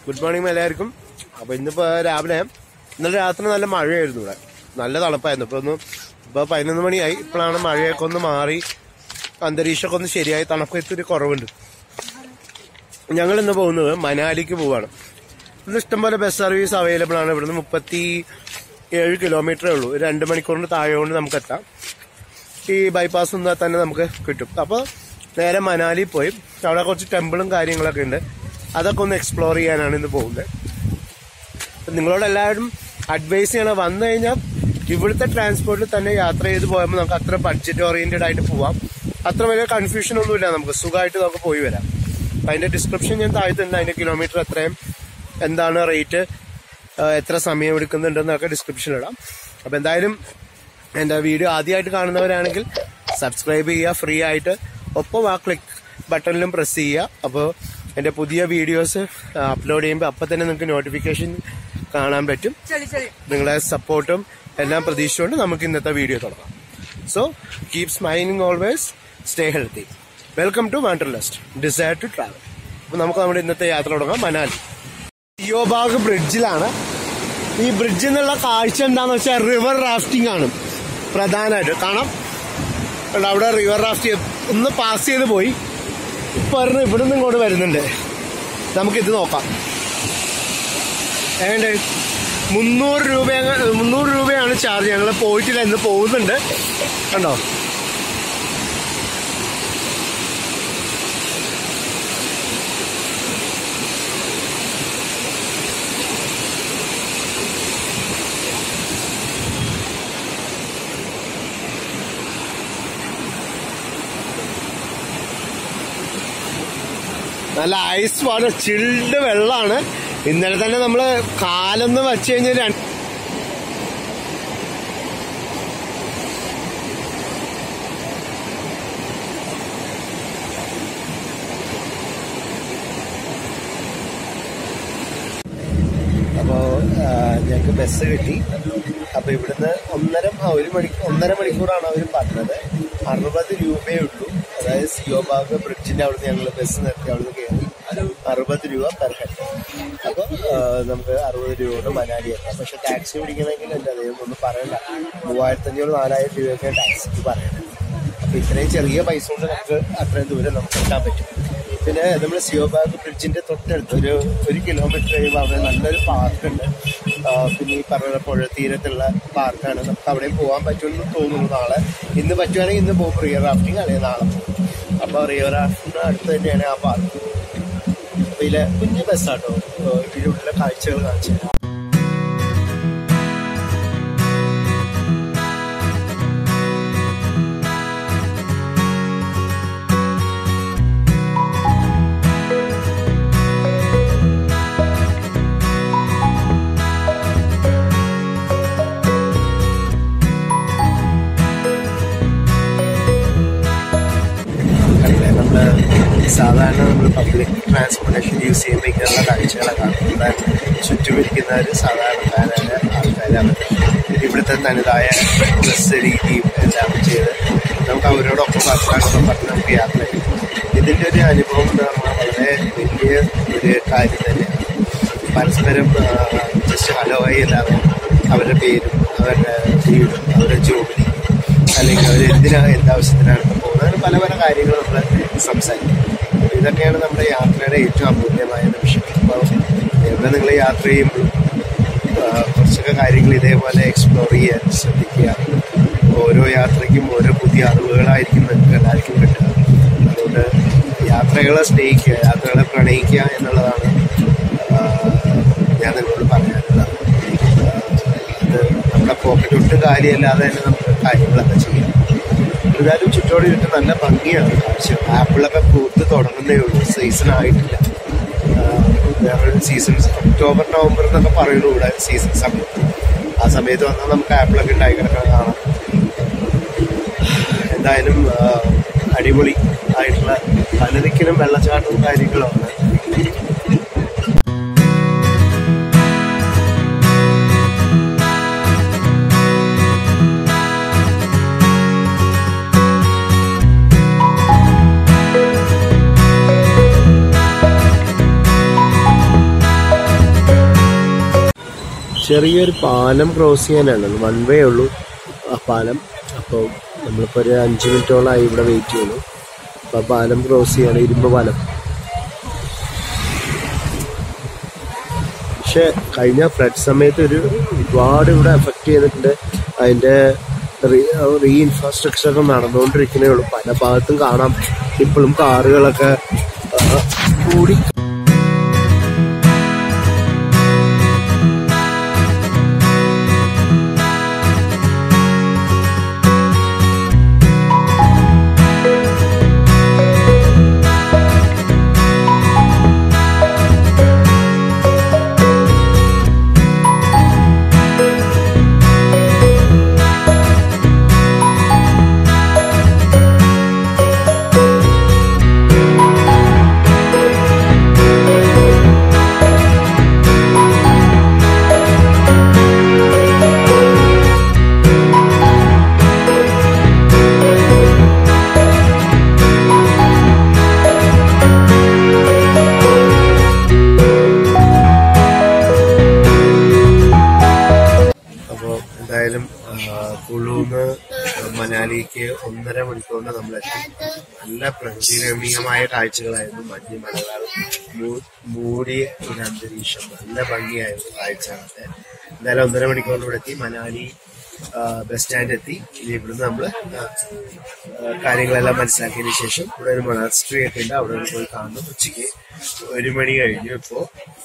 Good morning എല്ലാവർക്കും അപ്പൊ ഇന്നിപ്പോ രാവിലെ ഇന്നലെ രാത്രി നല്ല മഴയായിരുന്നു ഇവിടെ നല്ല തണുപ്പായിരുന്നു ഇപ്പൊ ഒന്ന് ഇപ്പൊ പതിനൊന്ന് മണിയായി ഇപ്പോഴാണ് മഴയൊക്കെ ഒന്ന് മാറി അന്തരീക്ഷമൊക്കെ ഒന്ന് ശരിയായി തണുപ്പത്ത് ഒരു കുറവുണ്ട് ഞങ്ങൾ ഇന്ന് പോകുന്നത് മനാലിക്ക് പോവാണ് ഇന്ന് ഇഷ്ടംപോലെ ബസ് സർവീസ് അവൈലബിൾ ആണ് ഇവിടുന്ന് മുപ്പത്തി ഏഴ് കിലോമീറ്ററേ ഉള്ളൂ ഒരു രണ്ട് മണിക്കൂറിന് താഴെ കൊണ്ട് നമുക്ക് എത്താം ഈ ബൈപ്പാസ് നിന്നാൽ തന്നെ നമുക്ക് കിട്ടും അപ്പോൾ നേരെ മനാലി പോയി അവിടെ കുറച്ച് ടെമ്പിളും കാര്യങ്ങളൊക്കെ ഉണ്ട് അതൊക്കെ ഒന്ന് എക്സ്പ്ലോർ ചെയ്യാനാണ് ഇന്ന് പോകുന്നത് അപ്പം നിങ്ങളോട് എല്ലാവരും അഡ്വൈസ് ചെയ്യണം വന്നു കഴിഞ്ഞാൽ ഇവിടുത്തെ ട്രാൻസ്പോർട്ടിൽ തന്നെ യാത്ര ചെയ്ത് പോയപ്പോൾ നമുക്ക് അത്ര ബഡ്ജറ്റ് ഓറിയന്റഡ് ആയിട്ട് പോവാം അത്ര വലിയ കൺഫ്യൂഷൻ ഒന്നുമില്ല നമുക്ക് സുഖമായിട്ട് നമുക്ക് പോയി വരാം അപ്പം അതിന്റെ ഡിസ്ക്രിപ്ഷൻ ഞാൻ താഴ്ത്തുണ്ട് അതിന്റെ കിലോമീറ്റർ എത്രയും എന്താണ് റേറ്റ് എത്ര സമയം എടുക്കുന്നുണ്ടെന്നൊക്കെ ഡിസ്ക്രിപ്ഷനിൽ ഇടാം അപ്പം എന്തായാലും എൻ്റെ വീഡിയോ ആദ്യമായിട്ട് കാണുന്നവരാണെങ്കിൽ സബ്സ്ക്രൈബ് ചെയ്യുക ഫ്രീ ആയിട്ട് ഒപ്പം ആ ക്ലിക്ക് ബട്ടണിലും പ്രസ് ചെയ്യുക അപ്പോൾ എൻ്റെ പുതിയ വീഡിയോസ് അപ്ലോഡ് ചെയ്യുമ്പോൾ അപ്പം തന്നെ നിങ്ങൾക്ക് നോട്ടിഫിക്കേഷൻ കാണാൻ പറ്റും നിങ്ങളുടെ സപ്പോർട്ടും എല്ലാം പ്രതീക്ഷിച്ചുകൊണ്ട് നമുക്ക് ഇന്നത്തെ വീഡിയോ തുടങ്ങാം so keep smiling always stay healthy welcome to wanderlust desire to travel അപ്പോൾ നമുക്ക് നമ്മുടെ ഇന്നത്തെ യാത്ര തുടങ്ങാം മനാലി സിയോബാഗ് ബ്രിഡ്ജിലാണ് ഈ ബ്രിഡ്ജിൽ നിന്നുള്ള കാഴ്ച എന്താന്ന് വെച്ചാൽ റിവർ റാഫ്റ്റിംഗ് ആണ് പ്രധാനമായിട്ട് കാണാം കണ്ടോ, അവിടെ റിവർ റാഫ്റ്റ് ഒന്ന് പാസ് ചെയ്ത് പോയി ഇപ്പൊ പറഞ്ഞ് ഇവിടുന്ന് ഇങ്ങോട്ട് വരുന്നുണ്ട് നമുക്കിത് നോക്കാം ഏണ്ട് മുന്നൂറ് രൂപ മുന്നൂറ് രൂപയാണ് ചാർജ് ഞങ്ങൾ പോയിട്ടില്ല ഇന്ന് പോകുന്നുണ്ട് കണ്ടോ നല്ല ഐസ് വാട്ടർ ചിൽഡ് വെള്ളമാണ് ഇന്നലെ തന്നെ നമ്മള് കാലൊന്ന് വെച്ച് കഴിഞ്ഞാൽ രണ്ട് അപ്പോ ഞങ്ങൾക്ക് ബസ് കിട്ടി അപ്പൊ ഇവിടുന്ന് ഒന്നര ആ, ഒരു മണി ഒന്നര മണിക്കൂറാണ് അവർ പറഞ്ഞത് അറുപത് രൂപയേ ഉള്ളൂ അതായത് സിയോബാഗ് ബ്രിഡ്ജിന്റെ അവിടുന്ന് ഞങ്ങൾ ബസ് നിർത്തി അവിടുന്ന് കയറി അറുപത് രൂപ പെർ ഹെഡ് അപ്പൊ ആ, നമുക്ക് അറുപത് രൂപ കൊണ്ട് മനാലി എത്താം പക്ഷെ ടാക്സി പിടിക്കണമെങ്കിൽ എന്റെ അദ്ദേഹം ഒന്നും പറയണ്ട മൂവായിരത്തി അഞ്ഞൂറ് നാലായിരം രൂപയൊക്കെ ടാക്സിക്ക് പറയണം അപ്പൊ ഇത്രയും ചെറിയ പൈസ കൊണ്ട് നമുക്ക് അത്രയും ദൂരം നമുക്ക് എത്താൻ പറ്റും പിന്നെ നമ്മൾ സിയോബാഗ് ബ്രിഡ്ജിന്റെ തൊട്ടടുത്ത് ഒരു ഒരു കിലോമീറ്റർ കഴിയുമ്പോൾ അവിടെ നല്ലൊരു പാർക്ക് ഉണ്ട് ആ, പിന്നെ ഈ പറഞ്ഞ പുഴ തീരത്തുള്ള പാർക്കാണ് നമുക്ക് അവിടെയും പോകാൻ പറ്റുമെന്ന് തോന്നുന്നു നാളെ ഇന്ന് പറ്റുവാണെങ്കിൽ ഇന്ന് പോകും റിയർ റാഫ്റ്റിംഗ് അല്ലെങ്കിൽ നാളെ പോകും അപ്പൊ റിയർ റാഫ്റ്റിംഗ് അടുത്ത് തന്നെയാണ് ആ പാർക്ക് അപ്പൊ ഇതിലെ കുഞ്ഞു ബസ്സാട്ടോ ഇതിലുള്ള കാഴ്ചകൾ കാണിച്ചു തരാം. കണ്ടില്ലേ? നമ്മള് സാധാരണ നമ്മൾ പബ്ലിക് ട്രാൻസ്പോർട്ടേഷൻ യൂസ് ചെയ്യുമ്പോൾ ഇങ്ങനെയുള്ള കാഴ്ചകളെ കാണുന്നത് ചുറ്റുമിരിക്കുന്നവർ സാധാരണക്കാരായ ആൾക്കാരാണ് ഇവിടുത്തെ തനതായ ഡ്രസ് രീതിയും എല്ലാം ചെയ്ത് നമുക്ക് അവരോടൊപ്പം വർത്താനൊക്കെ പറഞ്ഞ് നമുക്ക് യാത്ര ചെയ്യും ഇതിൻ്റെ ഒരു അനുഭവം എന്ന് പറഞ്ഞാൽ വളരെ വലിയ ഒരു കാര്യം തന്നെയാണ് പരസ്പരം ജസ്റ്റ് ഹലോ ആയി അല്ലാതെ അവരുടെ പേരും അവരുടെ വീടും അവരുടെ ജോലി അല്ലെങ്കിൽ അവർ എന്തിനാ എന്താവശ്യത്തിനാണ് ഇപ്പൊ പോകുന്നത് അങ്ങനെ പല പല കാര്യങ്ങൾ നമ്മൾ സംസാരിക്കും അപ്പൊ ഇതൊക്കെയാണ് നമ്മുടെ യാത്രയുടെ ഏറ്റവും അമൂല്യമായ നിമിഷം അപ്പോൾ എവിടെ നിങ്ങൾ യാത്ര ചെയ്യുമ്പോഴും ആ, കുറച്ചൊക്കെ കാര്യങ്ങൾ ഇതേപോലെ എക്സ്പ്ലോർ ചെയ്യാൻ ശ്രദ്ധിക്കുക ഓരോ യാത്രയ്ക്കും ഓരോ പുതിയ അറിവുകളായിരിക്കും നിങ്ങൾക്ക് എല്ലാവർക്കും കിട്ടുക അതുകൊണ്ട് യാത്രകളെ സ്നേഹിക്കുക യാത്രകളെ പ്രണയിക്കുക എന്നുള്ളതാണ് ആ, ഞാൻ നിങ്ങളോട് പറയാനുള്ളത് ആ, ഇത് നമ്മുടെ പോക്കറ്റ് ഒട്ടും കാര്യമല്ലാതെ തന്നെ നമുക്ക് കാര്യങ്ങളൊക്കെ ചെയ്യാം എന്തായാലും ചുറ്റോട് ചുറ്റും നല്ല ഭംഗിയാണ് കാഴ്ച ആപ്പിളൊക്കെ പൂത്ത് തുടങ്ങുന്നേ ഉള്ളൂ സീസൺ ആയിട്ടില്ല വേറെ സീസൺ ഒക്ടോബർ നവംബർ എന്നൊക്കെ പറയുള്ളൂ ഇവിടെ സീസൺ സമയത്ത് ആ സമയത്ത് വന്നാൽ നമുക്ക് ആപ്പിളൊക്കെ ഉണ്ടായി കിടക്കാൻ കാണാം എന്തായാലും ആ, അടിപൊളി ആയിട്ടുള്ള പലതിക്കലും വെള്ളച്ചാട്ടവും കാര്യങ്ങളുമാണ് ചെറിയൊരു പാലം ക്രോസ് ചെയ്യാനാണ് വൺ വേ ഉള്ളൂ ആ പാലം അപ്പോൾ നമ്മളിപ്പോൾ ഒരു അഞ്ച് മിനിറ്റോളമായി ഇവിടെ വെയിറ്റ് ചെയ്യുന്നു അപ്പോൾ ആ പാലം ക്രോസ് ചെയ്യാണ് ഇരുമ്പ് പാലം പക്ഷെ കഴിഞ്ഞ ഫ്ലഡ് സമയത്ത് ഒരു ഒരുപാട് ഇവിടെ എഫക്റ്റ് ചെയ്തിട്ടുണ്ട് അതിന്റെ റീ ഇൻഫ്രാസ്ട്രക്ചർ ഒക്കെ നടന്നുകൊണ്ടിരിക്കുന്നേ ഉള്ളൂ പല ഭാഗത്തും കാണാം ഇപ്പോഴും കാറുകളൊക്കെ ആ, കൂടി അപ്പോൾ എന്തായാലും ആ, കുളുന്ന് മനാലിക്ക് ഒന്നര മണിക്കൂറിന് നമ്മളെത്തി നല്ല പ്രകൃതി രമണീയമായ കാഴ്ചകളായിരുന്നു മഞ്ഞ് മലകൾ മൂ- മൂടിയ ഒരു അന്തരീക്ഷം നല്ല ഭംഗിയായിരുന്നു കാഴ്ച കാണാൻ. എന്തായാലും ഒന്നര മണിക്കൂറിന് ഇവിടെ എത്തി മനാലി ആ, ബസ് സ്റ്റാൻഡ് എത്തി ഇനി ഇവിടുന്ന് നമ്മൾ കാര്യങ്ങളെല്ലാം മനസ്സിലാക്കിയതിനു ശേഷം ഇവിടെ ഒരു മൊണാസ്ട്രി ഒക്കെ ഉണ്ട് അവിടെ ഒന്ന് പോയി കാണുന്നു ഉച്ചയ്ക്ക് ഒരു മണി കഴിഞ്ഞു ഇപ്പോ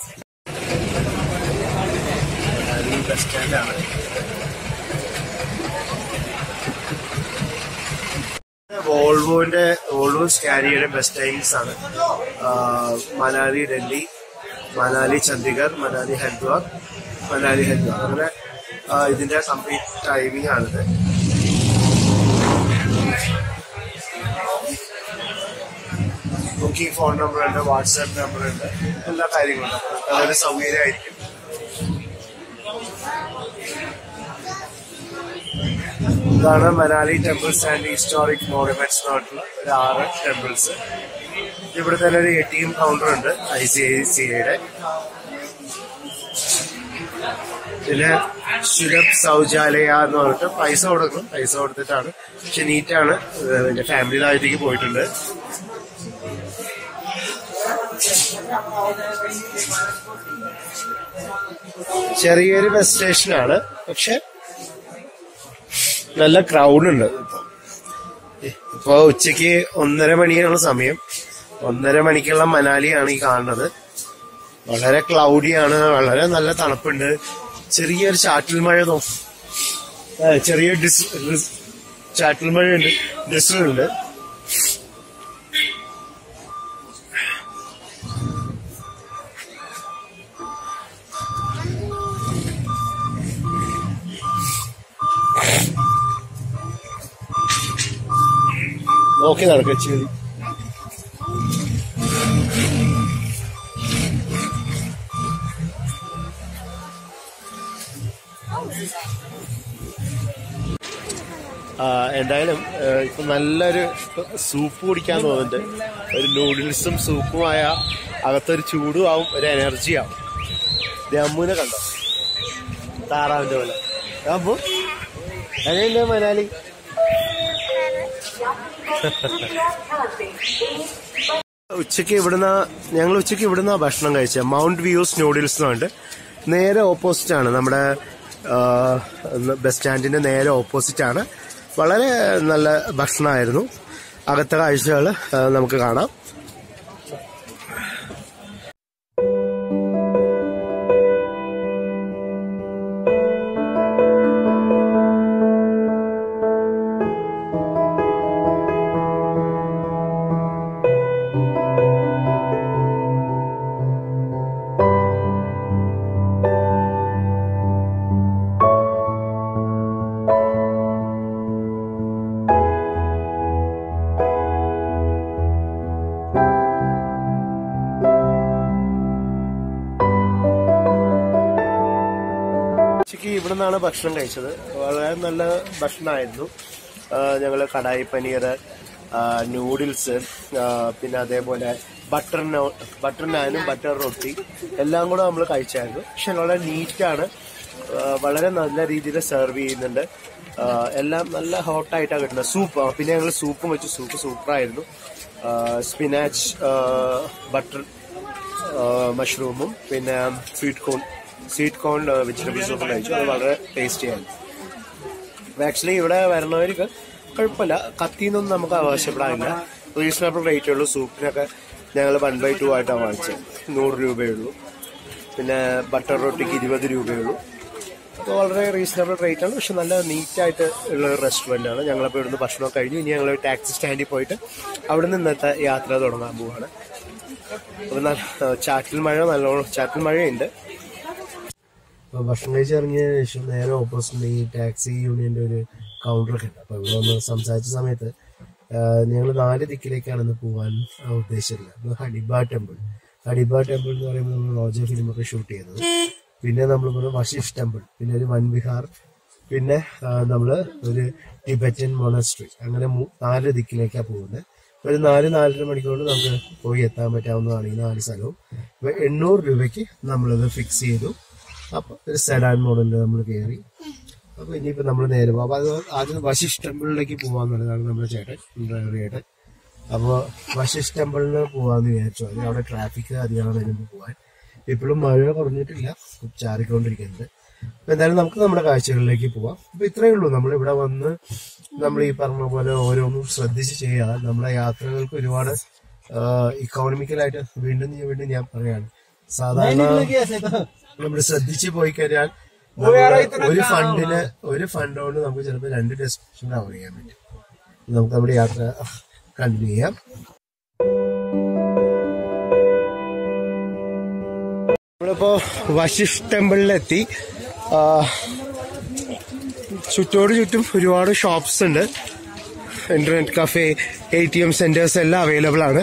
മനാലി ബസ് സ്റ്റാൻഡാണ് വോൾവോന്റെ വോൾവോ സ്കാനിയുടെ ബെസ്റ്റ് ടൈമിങ്സ് ആണ് ആ, മനാലി ഡൽഹി മനാലി ചണ്ഡീഗഡ് മനാലി ഹരിദ്വാർ മനാലി ഹരിദ്വാർ അങ്ങനെ ആ, ഇതിന്റെ കംപ്ലീറ്റ് ടൈമിംഗ് ആണിത് ബുക്കിംഗ് ഫോൺ നമ്പർ ഉണ്ട് വാട്സാപ്പ് നമ്പർ ഉണ്ട് എല്ലാ കാര്യങ്ങളും ഉണ്ട് വളരെ സൗകര്യമായിരിക്കും ഇതാണ് Manali temples and historic monuments പറഞ്ഞിട്ടുള്ള ഒരു ആറ് ടെമ്പിൾസ് ഇവിടെ തന്നെ ഒരു എ ടി എം കൗണ്ടർ ഉണ്ട് ഐ സി ഐ സി ഐയുടെ പിന്നെ സുലഭ് ശൗചാലയ എന്ന് പറഞ്ഞിട്ട് പൈസ കൊടുക്കും പൈസ കൊടുത്തിട്ടാണ് പക്ഷെ നീറ്റാണ് എന്റെ ഫാമിലിയിലായിട്ടേക്ക് പോയിട്ടുണ്ട് ചെറിയൊരു ബസ് സ്റ്റേഷനാണ് പക്ഷെ നല്ല ക്രൗഡ് ഉണ്ട് ഇപ്പൊ ഉച്ചക്ക് ഒന്നര മണിയാണ് സമയം ഒന്നര മണിക്കുള്ള മനാലിയാണ് ഈ കാണുന്നത് വളരെ ക്ലൗഡിയാണ് വളരെ നല്ല തണുപ്പുണ്ട് ചെറിയൊരു ചാറ്റൽ മഴ നോ ആ, ചെറിയ ഡിസ് ഡിസ്- ചാറ്റൽ മഴയുണ്ട് ഡിസ്റ്ററുണ്ട് നോക്കി നടക്ക ചെടി ആ, എന്തായാലും ഏ, ഇപ്പൊ നല്ലൊരു സൂപ്പ് കുടിക്കാൻ തോന്നുന്നുണ്ട് ഒരു നൂഡിൽസും സൂപ്പുമായ അകത്തൊരു ചൂടും ആവും ഒരു എനർജി ആവും ദേ അമ്മുവിനെ കണ്ടോ താറാവിന്റെ പോലെ അമ്മു എങ്ങനെയുണ്ട് മനാലി ഉച്ചയ്ക്ക് ഇവിടുന്ന് ഞങ്ങൾ ഉച്ചയ്ക്ക് ഇവിടുന്ന് ഭക്ഷണം കഴിച്ചത് മൗണ്ട് വ്യൂസ് നൂഡിൽസ് എന്നുണ്ട് നേരെ ഓപ്പോസിറ്റ് ആണ് നമ്മുടെ ആ, ബസ് സ്റ്റാൻഡിന്റെ നേരെ ഓപ്പോസിറ്റ് ആണ് വളരെ നല്ല ഭക്ഷണമായിരുന്നു അകത്തെ കാഴ്ചകൾ നമുക്ക് കാണാം ഉച്ചയ്ക്ക് ഇവിടെ നിന്നാണ് ഭക്ഷണം കഴിച്ചത് വളരെ നല്ല ഭക്ഷണമായിരുന്നു ഞങ്ങൾ കടായി പനീർ നൂഡിൽസ് പിന്നെ അതേപോലെ ബട്ടർ ബട്ടർ നാനും ബട്ടർ റൊട്ടി എല്ലാം കൂടെ നമ്മൾ കഴിച്ചായിരുന്നു പക്ഷെ വളരെ നീറ്റാണ് ആ, വളരെ നല്ല രീതിയിൽ സെർവ് ചെയ്യുന്നുണ്ട് ആ, എല്ലാം നല്ല ഹോട്ടായിട്ടാണ് കിട്ടുന്നത് സൂപ്പ് പിന്നെ ഞങ്ങൾ സൂപ്പും വെച്ചു സൂപ്പ് സൂപ്പറായിരുന്നു സ്പിനാച്ച് ബട്ടർ മഷ്റൂമും പിന്നെ sweet corn sweet corn vegetable സൂപ്പും കഴിച്ചു അത് വളരെ ടേസ്റ്റിയായിരുന്നു ആക്ച്വലി ഇവിടെ വരണവർക്ക് കുഴപ്പമില്ല കത്തിന്നൊന്നും നമുക്ക് ആവശ്യപ്പെടാനില്ല റീസണബിൾ റേറ്റേ ഉള്ളൂ സൂപ്പിനൊക്കെ ഞങ്ങൾ വൺ ബൈ ടു ആയിട്ടാണ് വാങ്ങിച്ചത് നൂറ് രൂപയേ ഉള്ളൂ പിന്നെ ബട്ടർ റൊട്ടിക്ക് ഇരുപത് രൂപയേ ഉള്ളൂ അപ്പോൾ വളരെ റീസണബിൾ റേറ്റ് ആണ് പക്ഷെ നല്ല നീറ്റായിട്ട് ഉള്ള ഒരു റെസ്റ്റോറൻ്റ് ആണ് ഞങ്ങളപ്പോൾ ഇവിടുന്ന് ഭക്ഷണം കഴിഞ്ഞു ഇനി ഞങ്ങൾ ടാക്സി സ്റ്റാൻഡിൽ പോയിട്ട് അവിടെ നിന്ന് ഇന്നത്തെ യാത്ര തുടങ്ങാൻ പോവാണ് അപ്പോൾ നല്ല ചാറ്റിൽ മഴ നല്ലോണം ചാറ്റിൽ മഴയുണ്ട് അപ്പോൾ ഭക്ഷണം കഴിച്ച് ഇറങ്ങിയ ശേഷം നേരെ ഓപ്പോസിറ്റ് ഈ ടാക്സി യൂണിയന്റെ ഒരു കൗണ്ടറൊക്കെ ഉണ്ട് അപ്പോൾ ഇവിടെ ഒന്ന് സംസാരിച്ച സമയത്ത് ഞങ്ങൾ നാല് ദിക്കിലേക്കാണ് ഇന്ന് പോകാൻ ആ, ഉദ്ദേശിച്ചിരുന്നത് അപ്പോൾ ഹഡിബ ടെമ്പിൾ ഹഡിബ ടെമ്പിൾ എന്ന് പറയുമ്പോൾ നമ്മൾ റോജർ ഫിലിമൊക്കെ ഷൂട്ട് ചെയ്തത് പിന്നെ നമ്മൾ പറഞ്ഞ വശിഷ് ടെമ്പിൾ പിന്നെ ഒരു വൻവിഹാർ പിന്നെ ആ, നമ്മള് ഒരു ടിബറ്റൻ മൊണസ്ട്രി അങ്ങനെ മൂ- നാല് ദിക്കിലേക്കാണ് പോകുന്നത് ഒരു നാല് നാലര മണിക്കൂർ നമുക്ക് പോയി എത്താൻ പറ്റാവുന്നതാണ് ഈ നാല് സ്ഥലവും ഇപ്പൊ എണ്ണൂറ് രൂപയ്ക്ക് നമ്മളിത് ഫിക്സ് ചെയ്തു അപ്പൊ ഒരു സെഡാൻ മോഡലിൽ നമ്മൾ കയറി അപ്പൊ ഇനിയിപ്പോ നമ്മൾ നേരെ പോകും അപ്പൊ അത് ആദ്യം വശിഷ് ടെമ്പിളിലേക്ക് പോവാന്നുള്ളതാണ് നമ്മുടെ ചേട്ടൻ ഡ്രൈവർ ചേട്ടൻ അപ്പൊ വശിഷ് ടെമ്പിളിന് പോവാന്ന് വിചാരിച്ചു അതിന് അവിടെ ട്രാഫിക് അധികം വരുമ്പോൾ പോവാൻ ഇപ്പോഴും മഴ കുറഞ്ഞിട്ടില്ല ചാറിക്കൊണ്ടിരിക്കുന്നുണ്ട് അപ്പൊ എന്തായാലും നമുക്ക് നമ്മുടെ കാഴ്ചകളിലേക്ക് പോവാം അപ്പൊ ഇത്രയേ ഉള്ളൂ നമ്മൾ ഇവിടെ വന്ന് നമ്മൾ ഈ പറഞ്ഞ പോലെ ഓരോന്നും ശ്രദ്ധിച്ച് ചെയ്യാൻ നമ്മുടെ യാത്രകൾക്ക് ഒരുപാട് ഇക്കോണമിക്കലായിട്ട് വീണ്ടും വീണ്ടും ഞാൻ പറയാണ് സാധാരണ നമ്മൾ ശ്രദ്ധിച്ച് പോയി കഴിഞ്ഞാൽ നമുക്ക് ഒരു ഫണ്ടിന് ഒരു ഫണ്ട് കൊണ്ട് നമുക്ക് ചിലപ്പോൾ രണ്ട് ഡെസ്റ്റിനേഷൻ കവർ ചെയ്യാൻ പറ്റും നമുക്ക് നമ്മുടെ യാത്ര കണ്ടിന്യൂ ചെയ്യാം നമ്മളിപ്പോ വശിഷ് ടെമ്പിളിലെത്തി ആ, ചുറ്റോട് ചുറ്റും ഒരുപാട് ഷോപ്സ് ഉണ്ട് internet cafe A T M centres എല്ലാം അവൈലബിൾ ആണ്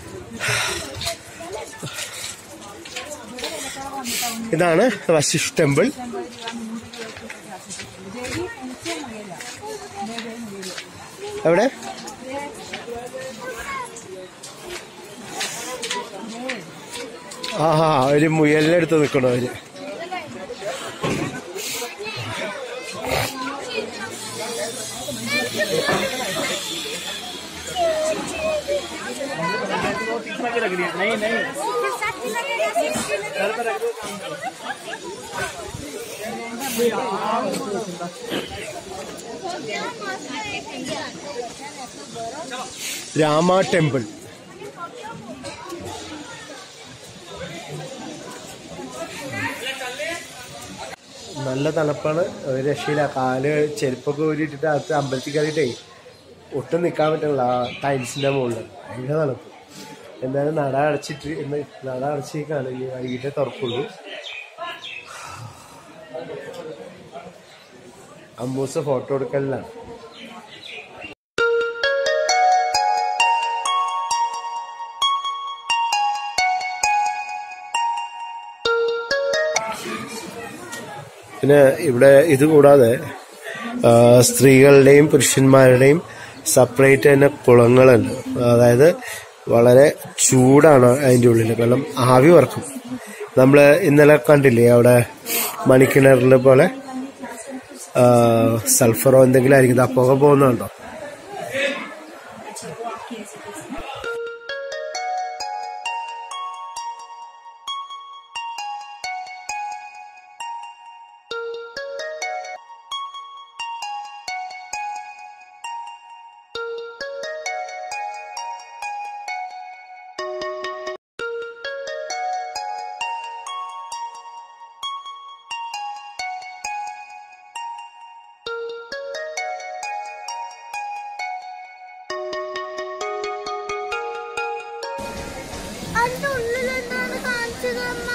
ഇതാണ് വശിഷ് ടെമ്പിൾ എവിടെ ആഹാ ഒരു മുയലിനെടുത്ത് നിൽക്കണോ അവര് രാമ ടെമ്പിൾ നല്ല തണുപ്പാണ് ഒരു രക്ഷയില്ല കാല് ചെരുപ്പൊക്കെ ഊരിയിട്ടിട്ട് അകത്ത് അമ്പലത്തിൽ കയറിയിട്ടേ ഒട്ടും നിൽക്കാൻ പറ്റില്ല ആ ടൈൽസിന്റെ മുകളിൽ ഭയങ്കര തണുപ്പ് എന്തായാലും നട അടച്ചിട്ട് ഇന്ന് നട അടച്ചേക്കാണ് ഇനി വൈകിട്ടേ തുറക്കുള്ളൂ അമ്മൂസ് ഫോട്ടോ എടുക്കലിലാണ് പിന്നെ ഇവിടെ ഇത് കൂടാതെ ആ, സ്ത്രീകളുടെയും പുരുഷന്മാരുടെയും സെപ്പറേറ്റ് തന്നെ കുളങ്ങളുണ്ട് അതായത് വളരെ ചൂടാണ് അതിൻ്റെ ഉള്ളിൽ കാരണം ആവി വറക്കും നമ്മൾ ഇന്നലെ കണ്ടില്ലേ അവിടെ മണിക്കിണറിൽ പോലെ ആ, സൾഫറോ എന്തെങ്കിലും ആയിരിക്കും ആ പുക പോകുന്നുണ്ടോ അതിന്റെ ഉള്ളിൽ എന്താണ് കാണിച്ചത് അമ്മ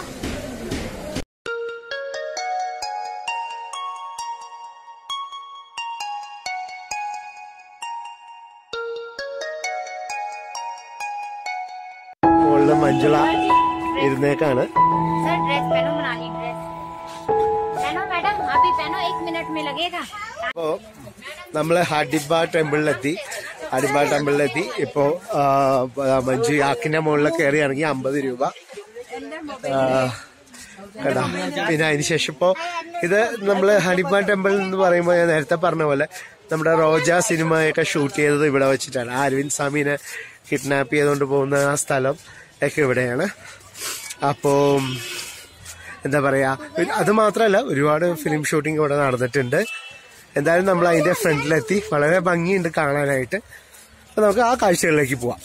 മുകളിൽ മഞ്ജുള ഇരുന്നേക്കാണ് सर ड्रेस पहनो मनाली ड्रेस पहनो मैडम अभी पहनो एक मिनट में लगेगा അപ്പോ നമ്മള് ഹഡിബ ടെമ്പിളിലെത്തി ഹഡിബ ടെമ്പിളിലെത്തി ഇപ്പോ ആ, മഞ്ജു യാക്കിന്റെ മുകളിൽ കയറി ഇറങ്ങി അമ്പത് രൂപ ആ, കേട്ടാ പിന്നെ അതിനുശേഷം ഇപ്പോ ഇത് നമ്മള് ഹണിമാൻ ടെമ്പിൾ എന്ന് പറയുമ്പോൾ ഞാൻ നേരത്തെ പറഞ്ഞ പോലെ നമ്മുടെ റോജ സിനിമയൊക്കെ ഷൂട്ട് ചെയ്തത് ഇവിടെ വെച്ചിട്ടാണ് അരവിന്ദ് സ്വാമിനെ കിഡ്നാപ്പ് ചെയ്തുകൊണ്ട് പോകുന്ന ആ സ്ഥലം ഒക്കെ ഇവിടെയാണ് അപ്പോ എന്താ പറയാ ഒരു- അത് മാത്രമല്ല ഒരുപാട് ഫിലിം ഷൂട്ടിംഗ് ഇവിടെ നടന്നിട്ടുണ്ട് എന്തായാലും നമ്മൾ അതിന്റെ ഫ്രണ്ടിലെത്തി വളരെ ഭംഗിയുണ്ട് കാണാനായിട്ട് അപ്പൊ നമുക്ക് ആ കാഴ്ചകളിലേക്ക് പോവാം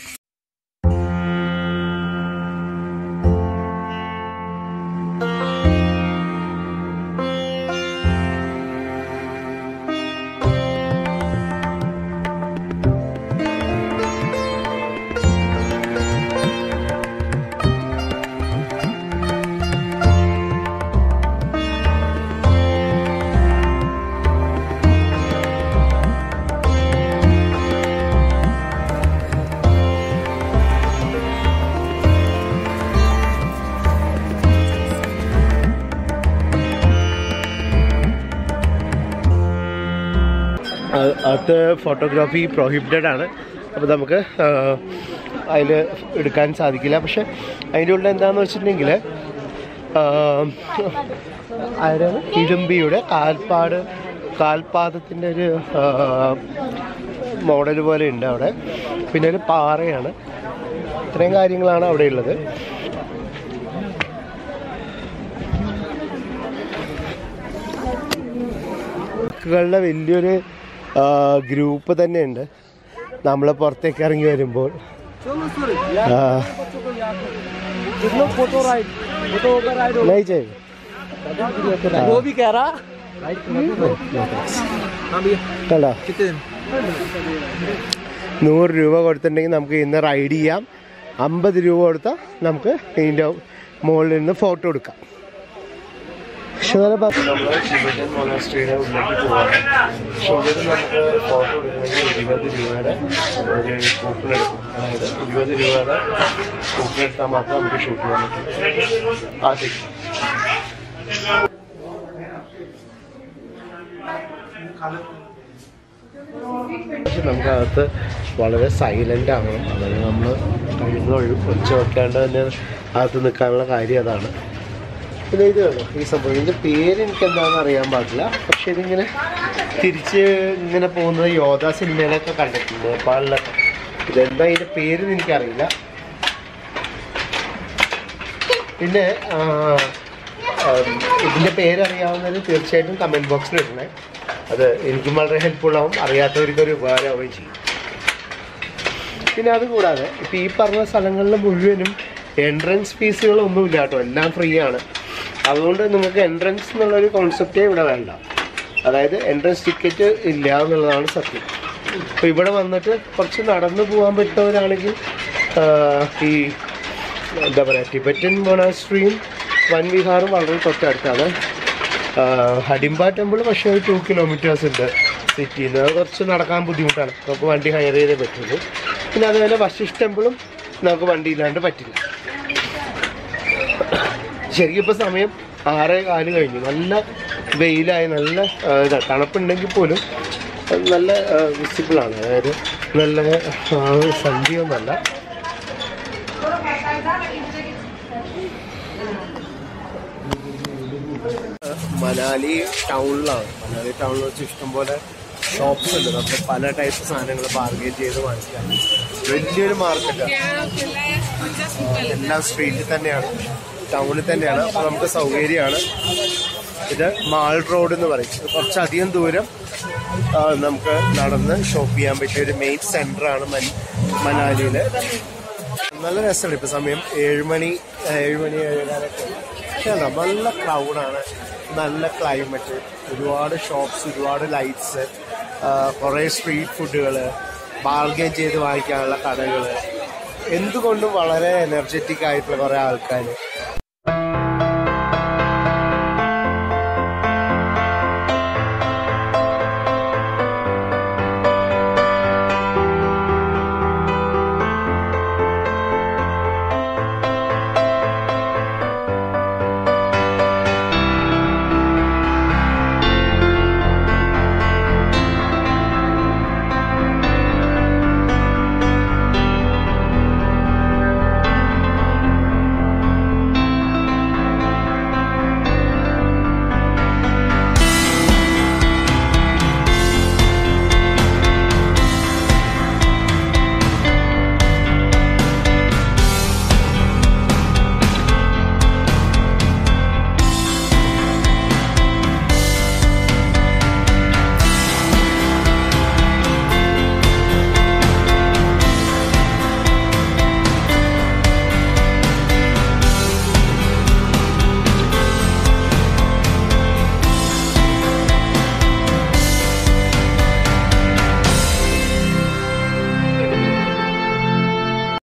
അത് ഫോട്ടോഗ്രാഫി പ്രൊഹിബിറ്റഡ് ആണ് അപ്പോൾ നമുക്ക് അതിൽ എടുക്കാൻ സാധിക്കില്ല പക്ഷെ അതിൻ്റെ ഉള്ളിൽ എന്താണെന്ന് വെച്ചിട്ടുണ്ടെങ്കിൽ ആരാണ് ഇടുമ്പിയുടെ കാൽപ്പാട് കാൽപാദത്തിൻ്റെ ഒരു മോഡൽ പോലെ ഉണ്ട് അവിടെ പിന്നെ ഒരു പാറയാണ് ഇത്രയും കാര്യങ്ങളാണ് അവിടെ ഉള്ളത് കളുടെ വലിയൊരു ഗ്രൂപ്പ് തന്നെയുണ്ട് നമ്മൾ പുറത്തേക്ക് ഇറങ്ങി വരുമ്പോൾ ആ, फोटो राइड फोटो का राइड नहीं चाहिए वो भी कह रहा हाँ भैया കണ്ടോ कितने दिन നൂറ് രൂപ കൊടുത്തിട്ടുണ്ടെങ്കിൽ നമുക്ക് ഇന്ന് റൈഡ് ചെയ്യാം അമ്പത് രൂപ കൊടുത്താൽ നമുക്ക് ഇതിൻ്റെ മുകളിൽ നിന്ന് ഫോട്ടോ എടുക്കാം പക്ഷെ നല്ല ടിബറ്റൻ മൊണാസ്ട്രിയുടെ ഉള്ളിലേക്ക് പോവാണ് പക്ഷെ ഉള്ളിൽ നമുക്ക് ഫോട്ടോ എടുക്കണമെങ്കിൽ ഇരുപത് രൂപയുടെ ഒരു കൂപ്പൺ എടുക്കും അതായത് ഇരുപത് രൂപയുടെ കൂപ്പൺ എടുത്താൽ മാത്രം നമുക്ക് ഷൂട്ട് ചെയ്യാൻ പറ്റും ആ ശരി പക്ഷെ നമുക്കകത്ത് വളരെ സൈലന്റ് ആവണം അതായത് നമ്മൾ കഴിയുന്ന ഒഴി ഒച്ച വെക്കാണ്ട് തന്നെ അകത്ത് നിൽക്കാനുള്ള കാര്യം അതാണ് പിന്നെ ഇത് വേണം ഈ സംഭവം ഇതിൻ്റെ പേര് എനിക്ക് എന്താണെന്ന് അറിയാൻ പാടില്ല പക്ഷെ ഇതിങ്ങനെ തിരിച്ച് ഇങ്ങനെ പോകുന്നത് യോധ സിനിമയിലൊക്കെ കണ്ടിട്ടുണ്ട് നേപ്പാളിലൊക്കെ ഇതെന്താ ഇതിൻ്റെ പേര് എനിക്കറിയില്ല പിന്നെ ആ, ഉം, ഇതിന്റെ പേരറിയാവുന്നവർ തീർച്ചയായിട്ടും കമന്റ് ബോക്സിൽ ഇടണേ അത് എനിക്കും വളരെ ഹെൽപ്ഫുൾ ആവും അറിയാത്തവർക്ക് ഒരു ഉപകാരമാവുകയും ചെയ്യും പിന്നെ അതുകൂടാതെ ഇപ്പം ഈ പറഞ്ഞ സ്ഥലങ്ങളിൽ മുഴുവനും എൻട്രൻസ് ഫീസുകളൊന്നുമില്ല കേട്ടോ എല്ലാം ഫ്രീ ആണ് അതുകൊണ്ട് നിങ്ങൾക്ക് എൻട്രൻസ് എന്നുള്ളൊരു കോൺസെപ്റ്റേ ഇവിടെ വേണ്ട അതായത് എൻട്രൻസ് ടിക്കറ്റ് ഇല്ല എന്നുള്ളതാണ് സത്യം അപ്പോൾ ഇവിടെ വന്നിട്ട് കുറച്ച് നടന്നു പോകാൻ പറ്റുന്നവരാണെങ്കിൽ ആ, ഈ എന്താ പറയുക ടിബറ്റൻ മൊണാസ്ട്രിയും വൻ വിഹാറും വളരെ തൊട്ടടുത്താണ് ആ, ഹഡിംബ ടെമ്പിൾ പക്ഷേ ഒരു ടു കിലോമീറ്റേഴ്സ് ഉണ്ട് സിറ്റിയിൽ നിന്ന് അത് കുറച്ച് നടക്കാൻ ബുദ്ധിമുട്ടാണ് നമുക്ക് വണ്ടി ഹയർ ചെയ്തേ പറ്റുള്ളൂ പിന്നെ അതുപോലെ വശിഷ് ടെമ്പിളും നമുക്ക് വണ്ടി ഇല്ലാണ്ട് പറ്റില്ല ശരിക്കും ഇപ്പോൾ സമയം ആറേ കാല് കഴിഞ്ഞു നല്ല വെയിലായി നല്ല ആ, ഇതാ തണുപ്പുണ്ടെങ്കിൽ പോലും അത് നല്ല വിസിബിളാണ് അതായത് നല്ല ആ, സന്ധ്യയൊന്നല്ല മനാലി ടൗണിലാണ് മനാലി ടൗണിൽ വെച്ച് ഇഷ്ടംപോലെ ഷോപ്സ് ഉണ്ട് നമുക്ക് പല ടൈപ്പ് സാധനങ്ങൾ ബാർഗെയിൻ ചെയ്ത് വാങ്ങിക്കാം വലിയൊരു മാർക്കറ്റാണ് എല്ലാം സ്ട്രീറ്റിൽ തന്നെയാണ് ടൗണിൽ തന്നെയാണ് അപ്പോൾ നമുക്ക് സൗകര്യമാണ് ഇത് മാൾ റോഡ് എന്ന് പറയും ഇത് കുറച്ചധികം ദൂരം ആ, നമുക്ക് നടന്ന് ഷോപ്പ് ചെയ്യാൻ പറ്റിയ ഒരു മെയിൻ സെന്ററാണ് മനാലിയിൽ നല്ല രസമാണ് ഇപ്പൊ സമയം ഏഴുമണി ഏഴുമണി ഏഴരൊക്കെ കേട്ടോ നല്ല ക്രൗഡാണ് നല്ല ക്ലൈമറ്റ് ഒരുപാട് ഷോപ്സ് ഒരുപാട് ലൈറ്റ്സ് കുറേ സ്ട്രീറ്റ് ഫുഡുകൾ ബാർഗെയിൻ ചെയ്ത് വാങ്ങിക്കാനുള്ള കടകൾ എന്തുകൊണ്ടും വളരെ എനർജറ്റിക് ആയിട്ടുള്ള കുറേ ആൾക്കാർ